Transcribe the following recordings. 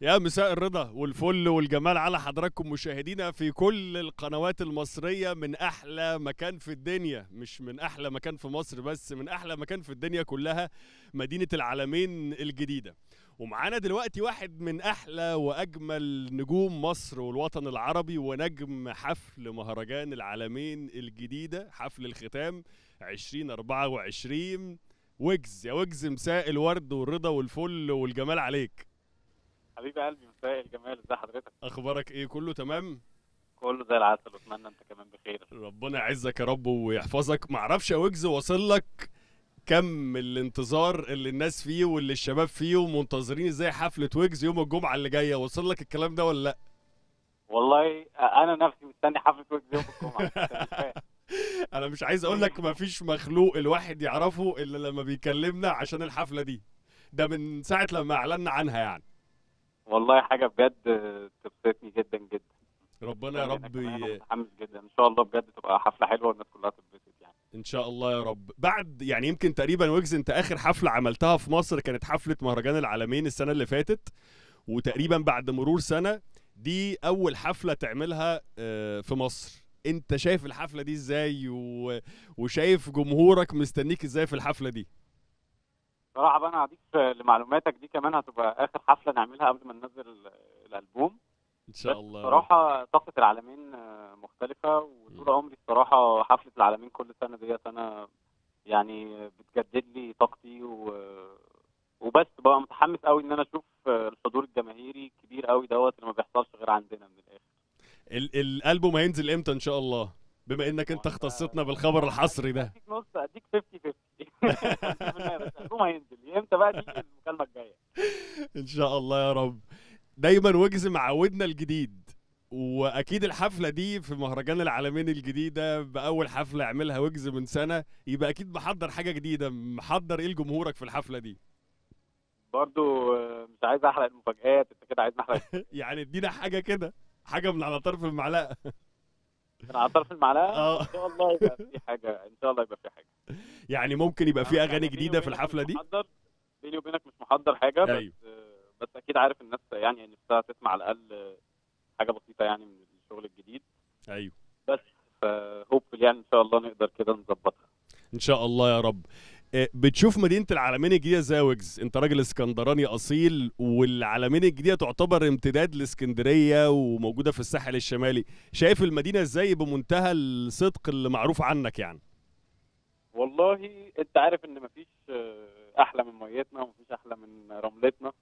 يا مساء الرضا والفل والجمال على حضراتكم مشاهدينا في كل القنوات المصرية من أحلى مكان في الدنيا مش من أحلى مكان في مصر بس من أحلى مكان في الدنيا كلها مدينة العالمين الجديدة ومعانا دلوقتي واحد من أحلى وأجمل نجوم مصر والوطن العربي ونجم حفل مهرجان العالمين الجديدة حفل الختام 2024 ويجز يا ويجز مساء الورد والرضا والفل والجمال عليك حبيب قلبي مساء الجمال ازي حضرتك اخبارك ايه كله تمام كله زي العسل واتمنى انت كمان بخير ربنا يعزك يا رب ويحفظك معرفش يا ويجز واصل لك كم الانتظار اللي الناس فيه واللي الشباب فيه ومنتظرين ازاي حفله ويجز يوم الجمعه اللي جايه وصل لك الكلام ده ولا لا والله انا نفسي مستني حفله ويجز يوم الجمعه أنت مش فاهم. انا مش عايز اقول لك مفيش مخلوق الواحد يعرفه الا لما بيكلمنا عشان الحفله دي ده من ساعه لما اعلنا عنها يعني والله حاجه بجد تبسطني جدا جدا ربنا يا أنا رب كمان ي... متحمس جدا ان شاء الله بجد تبقى حفله حلوه والناس كلها تتبسط يعني ان شاء الله يا رب بعد يعني يمكن تقريبا ويجز انت اخر حفله عملتها في مصر كانت حفله مهرجان العالمين السنه اللي فاتت وتقريبا بعد مرور سنه دي اول حفله تعملها آه، في مصر انت شايف الحفله دي ازاي و... وشايف جمهورك مستنيك ازاي في الحفله دي صراحه بقى انا هضيف لمعلوماتك دي كمان هتبقى اخر حفله نعملها قبل ما ننزل ال- الالبوم ان شاء بس الله صراحة طاقة العالمين آه، مختلفة وطول مم. عمري الصراحة حفلة العالمين كل سنة ديت أنا يعني بتجدد لي طاقتي و... وبس بقى متحمس قوي إن أنا أشوف آه، الحضور الجماهيري الكبير قوي دوت اللي ما بيحصلش غير عندنا من الآخر ال... الالبوم هينزل امتى ان شاء الله بما انك انت وأنت- اختصتنا بالخبر الحصري ده أديك نص أديك 50 50 الألبوم هينزل إمتى بقى دي المكالمة الجاية ان شاء الله يا رب دايما ويجز معودنا الجديد واكيد الحفله دي في مهرجان العالمين الجديده باول حفله يعملها ويجز من سنه يبقى اكيد محضر حاجه جديده محضر ايه لجمهورك في الحفله دي برضو آه، مش عايز أحرق المفاجآت أنت كده عايز نحرق يعني ادينا حاجه كده حاجه من على طرف المعلقه من على طرف المعلقة اه إن شاء الله يبقى في حاجة إن شاء الله يبقى في حاجة يعني ممكن يبقى في أنا اغاني يعني بيني جديده في وبينك الحفله مش دي محضر بيني وبينك مش محضر حاجه أيوة. بس بس اكيد عارف الناس يعني نفسها تسمع على الاقل حاجه بسيطه يعني من الشغل الجديد ايوه بس فهوب يعني ان شاء الله نقدر كده نظبطها ان شاء الله يا رب إيه، بتشوف مدينه العالمين الجديده ازاي يا ويجز انت راجل اسكندراني اصيل والعالمين الجديده تعتبر امتداد لاسكندريه وموجوده في الساحل الشمالي شايف المدينه ازاي بمنتهى الصدق اللي معروف عنك يعني والله انت عارف ان مفيش آه، احلى من ميتنا ومفيش احلى من رملتنا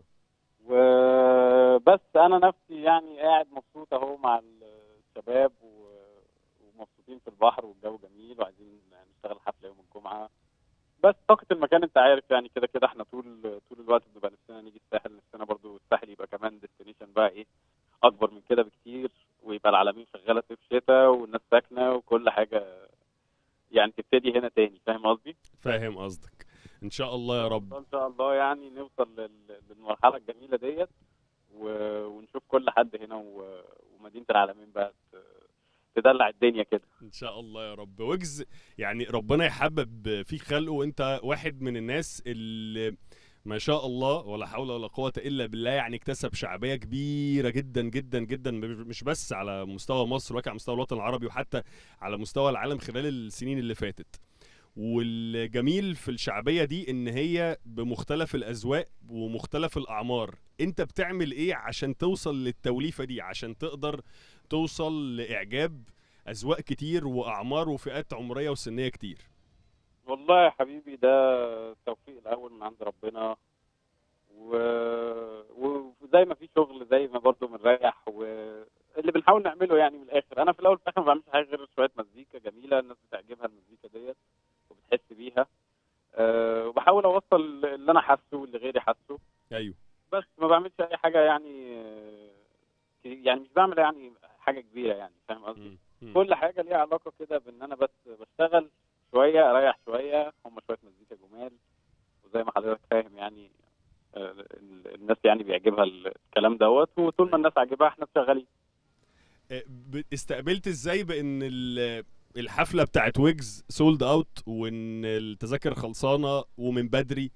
وبس انا نفسي يعني قاعد مبسوط اهو مع الشباب و- ومبسوطين في البحر والجو جميل وعايزين نشتغل حفله يوم الجمعه بس طاقه المكان انت عارف يعني كده كده احنا طول طول الوقت بنبقى نفسنا نيجي الساحل نفسنا برضو الساحل يبقى كمان ديستنيشن بقى ايه اكبر من كده بكتير ويبقى العالمين شغاله صيف شتاء والناس ساكنه وكل حاجه يعني تبتدي هنا تاني فاهم قصدي؟ فاهم قصدك ان شاء الله يا رب ان شاء الله يعني نوصل لل- للمرحله الجميله ديت و- ونشوف كل حد هنا و- ومدينه العالمين بقى ت- تدلع الدنيا كده ان شاء الله يا رب ويجز يعني ربنا يحبب في خلقه وانت واحد من الناس اللي ما شاء الله ولا حول ولا قوة إلا بالله يعني اكتسب شعبية كبيرة جدا جدا جدا مش بس على مستوى مصر ولكن على مستوى الوطن العربي وحتى على مستوى العالم خلال السنين اللي فاتت والجميل في الشعبية دي إن هي بمختلف الأذواق ومختلف الأعمار أنت بتعمل إيه عشان توصل للتوليفة دي عشان تقدر توصل لإعجاب أذواق كتير وأعمار وفئات عمرية وسنية كتير والله يا حبيبي ده التوفيق الاول من عند ربنا و... وزي ما في شغل زي ما برضه بنريح واللي بنحاول نعمله يعني من الاخر انا في الاول وفي الاخر ما بعملش حاجه غير شويه مزيكا جميله الناس بتعجبها المزيكا ديت وبتحس بيها أه وبحاول اوصل اللي انا حاسه واللي غيري حاسه أيوه بس ما بعملش اي حاجه يعني آه، يعني مش بعمل يعني حاجه كبيره يعني فاهم قصدي مم. مم. كل حاجه ليها علاقه كده بان انا بس بشتغل شويه اريح شويه هم شويه مزيكا جمال وزي ما حضرتك فاهم يعني آه، ال- الناس يعني بيعجبها الكلام دوت وطول ما الناس عاجبها احنا شغالين آه، ب- استقبلت ازاي بان ال- الحفله بتاعت ويجز سولد اوت وان التذاكر خلصانه ومن بدري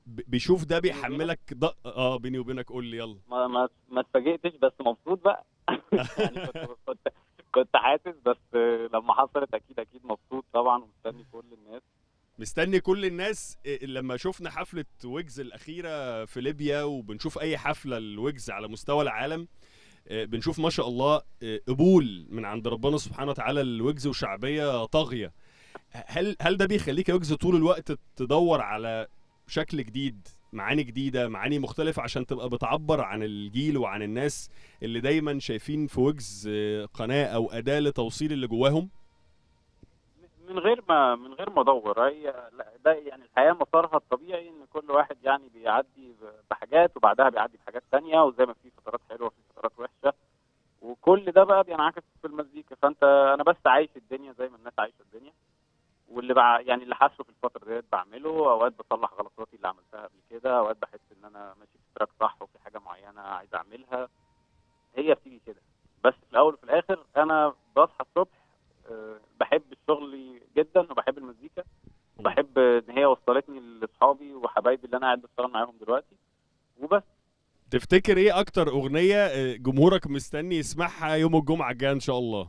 ب- بيشوف ده بيحملك ض... اه بيني وبينك قول لي يلا ما ما ما اتفاجئتش بس مبسوط بقى يعني كنت كنت كنت حاسس بس لما حصلت اكيد اكيد مبسوط طبعا ومستني كل الناس مستني كل الناس إيه، لما شفنا حفلة ويجز الأخيرة في ليبيا وبنشوف أي حفلة الويجز على مستوى العالم إيه، بنشوف ما شاء الله إيه، قبول من عند ربنا سبحانه وتعالى الويجز وشعبية طاغية هل هل ده بيخليك يا ويجز طول الوقت تدور على شكل جديد معاني جديدة معاني مختلفة عشان تبقى بتعبر عن الجيل وعن الناس اللي دايما شايفين في ويجز إيه، قناة أو أداة لتوصيل اللي جواهم من غير ما من غير ما ادور هي لا ده يعني الحياه مسارها الطبيعي ان كل واحد يعني بيعدي ب- بحاجات وبعدها بيعدي بحاجات تانية وزي ما في فترات حلوه وفي فترات وحشه وكل ده بقى بينعكس في المزيكا فانت انا بس عايش الدنيا زي ما الناس عايشه الدنيا واللي بع... يعني اللي حاسه في الفتره ديت بعمله اوقات بصلح غلطاتي اللي عملتها قبل كده اوقات بحس ان انا ماشي في تراك صح وفي حاجه معينه عايز اعملها هي بتيجي كده بس في الاول وفي الاخر انا بصحى الصبح آه، بحب شغلي جدا وبحب المزيكا وبحب ان هي وصلتني لاصحابي وحبايبي اللي انا قاعد بشتغل معاهم دلوقتي وبس تفتكر ايه اكتر اغنيه آه، جمهورك مستني يسمعها يوم الجمعه الجايه ان شاء الله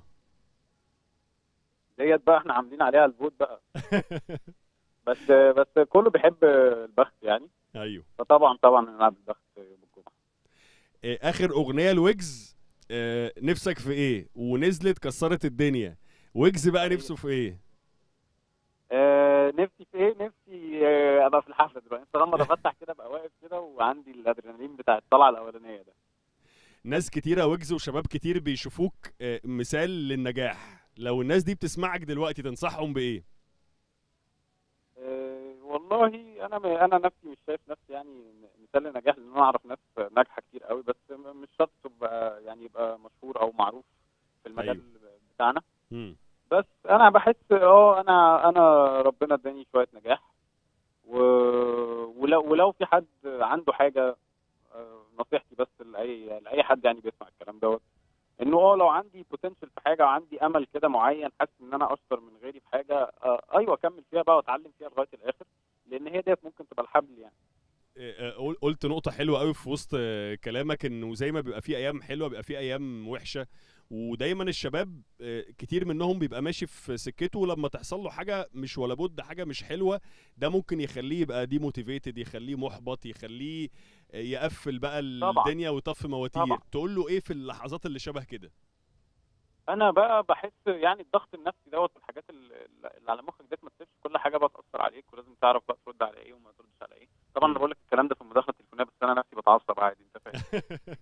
ديت بقى احنا عاملين عليها الفوت بقى بس بس كله بيحب البخت يعني ايوه فطبعا طبعا نلعب البخت يوم الجمعه آه، اخر اغنيه لويجز آه، نفسك في ايه ونزلت كسرت الدنيا ويجز بقى أيوة. نفسه في ايه آه نفسي في ايه نفسي آه ابقى في الحفله دلوقتي انت لما بفتح كده ابقى واقف كده وعندي الادرينالين بتاع الطلعه الاولانيه ده ناس كتيره ويجز وشباب كتير بيشوفوك آه، مثال للنجاح لو الناس دي بتسمعك دلوقتي تنصحهم بايه آه والله انا م- انا نفسي مش شايف نفسي يعني مثال لنجاح لان انا اعرف ناس ناجحه كتير قوي بس م- مش شرط تبقى يعني يبقى مشهور او معروف في المجال أيوة. بتاعنا مم. بس انا بحس اه انا انا ربنا اداني شويه نجاح و... ولو ولو في حد عنده حاجه آه، نصيحتي بس لاي لاي حد يعني بيسمع الكلام دوت انه اه لو عندي بوتنشال في حاجه وعندي امل كده معين حاسس ان انا اشطر من غيري في حاجه آه ايوه اكمل فيها بقى واتعلم فيها لغايه الاخر لان هي ديت ممكن تبقى الحبل يعني آه، آه، قل- قلت نقطة حلوة قوي في وسط آه، كلامك انه زي ما بيبقى في ايام حلوة بيبقى في ايام وحشة ودايما الشباب آه، كتير منهم بيبقى ماشي في سكته لما تحصل له حاجة مش ولا بد حاجة مش حلوة ده ممكن يخليه يبقى دي موتيفيتد يخليه محبط يخليه آه، يقفل بقى طبعاً. الدنيا ويطفي مواتير طبعاً. تقول له ايه في اللحظات اللي شبه كده انا بقى بحس يعني الضغط النفسي دوت والحاجات اللي اللي على مخك ديت ما تسيبش كل حاجه بقى تاثر عليك ولازم تعرف بقى ترد على ايه وما تردش على ايه طبعا انا مم. بقول لك الكلام ده في المداخله التليفونيه بس انا نفسي بتعصب عادي انت فاهم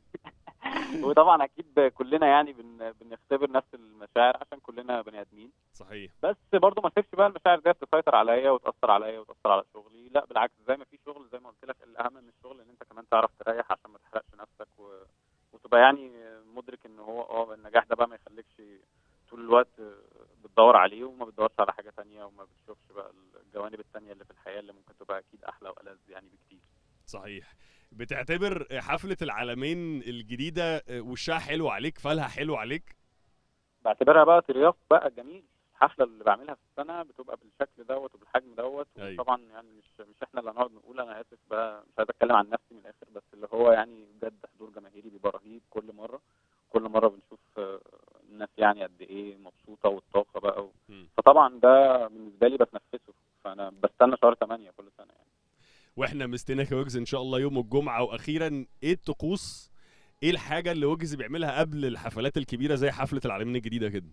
وطبعا اكيد كلنا يعني بن... بنختبر نفس المشاعر عشان كلنا بني ادمين صحيح بس برضه ما تسيبش بقى المشاعر ديت تسيطر عليا وتاثر عليا وتاثر على شغلي لا بالعكس زي ما في شغل زي ما قلت لك الاهم من الشغل ان انت كمان تعرف تريح عشان ما تحرقش نفسك و... وتبقى يعني مدرك ان هو اه النجاح ده بقى ما يخليكش طول الوقت بتدور عليه وما بتدورش على حاجه تانية وما بتشوفش بقى الجوانب التانية اللي في الحياه اللي ممكن تبقى اكيد احلى والذ يعني بكتير صحيح بتعتبر حفلة العالمين الجديدة آه، وشها حلو عليك فالها حلو عليك بعتبرها بقى ترياق بقى جميل الحفله اللي بعملها في السنه بتبقى بالشكل دوت وبالحجم دوت أيوة. وطبعا يعني مش مش احنا اللي هنقعد نقول انا اسف بقى مش عايز اتكلم عن نفسي من الاخر بس اللي هو يعني بجد حضور جماهيري بيبقى رهيب كل مره كل مره بنشوف آه، الناس يعني قد ايه مبسوطه والطاقه بقى و... مم. فطبعا ده بالنسبه لي بتنفسه فانا بستنى شهر 8 كل سنه يعني واحنا مستنيك يا ويجز ان شاء الله يوم الجمعه واخيرا ايه الطقوس ايه الحاجه اللي ويجز بيعملها قبل الحفلات الكبيره زي حفله العالمين الجديده كده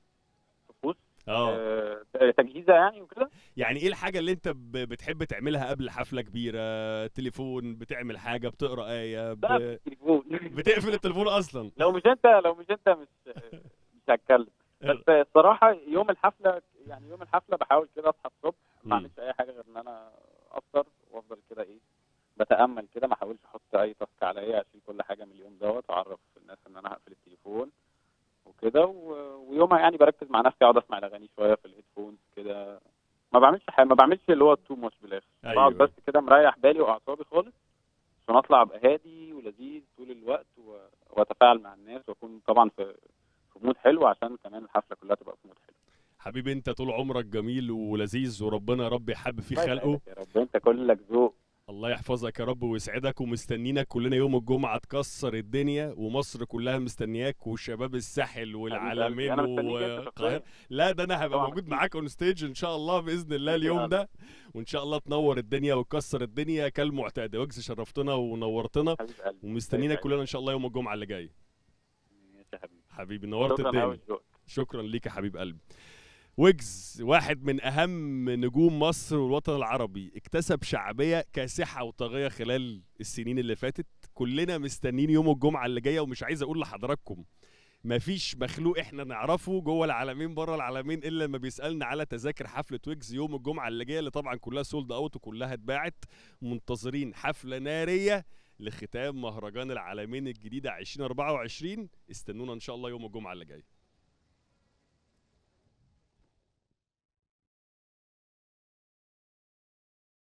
طقوس اه آه، تجهيزه يعني وكده يعني ايه الحاجه اللي انت ب- بتحب تعملها قبل حفله كبيره تليفون بتعمل حاجه بتقرا ايه ب... لا التليفون بتقفل التليفون اصلا لو مش انت لو مش انت مش مش هتكلم بس الصراحه يوم الحفله يعني يوم الحفله بحاول كده اصحى الصبح مم. ما اعملش اي حاجه غير ان انا افطر وافضل كده ايه بتامل كده ما احاولش احط اي تاسك عليا اشيل كل حاجه من اليوم دوت واعرف الناس ان انا هقفل التليفون وكده و- ويومها يعني بركز مع نفسي اقعد اسمع الاغاني شويه في الهيدفونز كده ما بعملش حاجه ما بعملش اللي هو تو ماتش بالاخر أيوة. بقعد بس كده مريح بالي واعصابي خالص عشان اطلع ابقى هادي ولذيذ طول الوقت و... واتفاعل مع الناس واكون طبعا في في مود حلو عشان كمان الحفله كلها تبقى في مود حلو حبيبي انت طول عمرك جميل ولذيذ وربنا يا رب يحب فيه الله خلقه يسعدك يا رب انت كلك ذوق الله الله يحفظك يا رب ويسعدك ومستنينك كلنا يوم الجمعه تكسر الدنيا ومصر كلها مستنياك وشباب الساحل والعالمين أنا مستنيك أنت والقاهره شخصياً. لا ده انا هبقى طبعاً موجود أكيد. معاك اون ستيج ان شاء الله باذن الله إن شاء اليوم الله. ده وان شاء الله تنور الدنيا وتكسر الدنيا كالمعتاد يا وجز شرفتنا ونورتنا حبيب قلبي ومستنينا سعيد. كلنا ان شاء الله يوم الجمعه اللي جاي ماشي يا حبيبي حبيبي نورت شكراً الدنيا أوي لذوقك. شكرا ليك يا حبيب قلبي ويجز واحد من اهم نجوم مصر والوطن العربي اكتسب شعبيه كاسحه وطاغيه خلال السنين اللي فاتت كلنا مستنيين يوم الجمعه اللي جايه ومش عايز اقول لحضراتكم مفيش مخلوق احنا نعرفه جوه العالمين بره العالمين الا لما بيسالنا على تذاكر حفله ويجز يوم الجمعه اللي جايه اللي طبعا كلها سولد اوت وكلها اتباعت منتظرين حفله ناريه لختام مهرجان العالمين الجديده 2024 استنونا ان شاء الله يوم الجمعه اللي جايه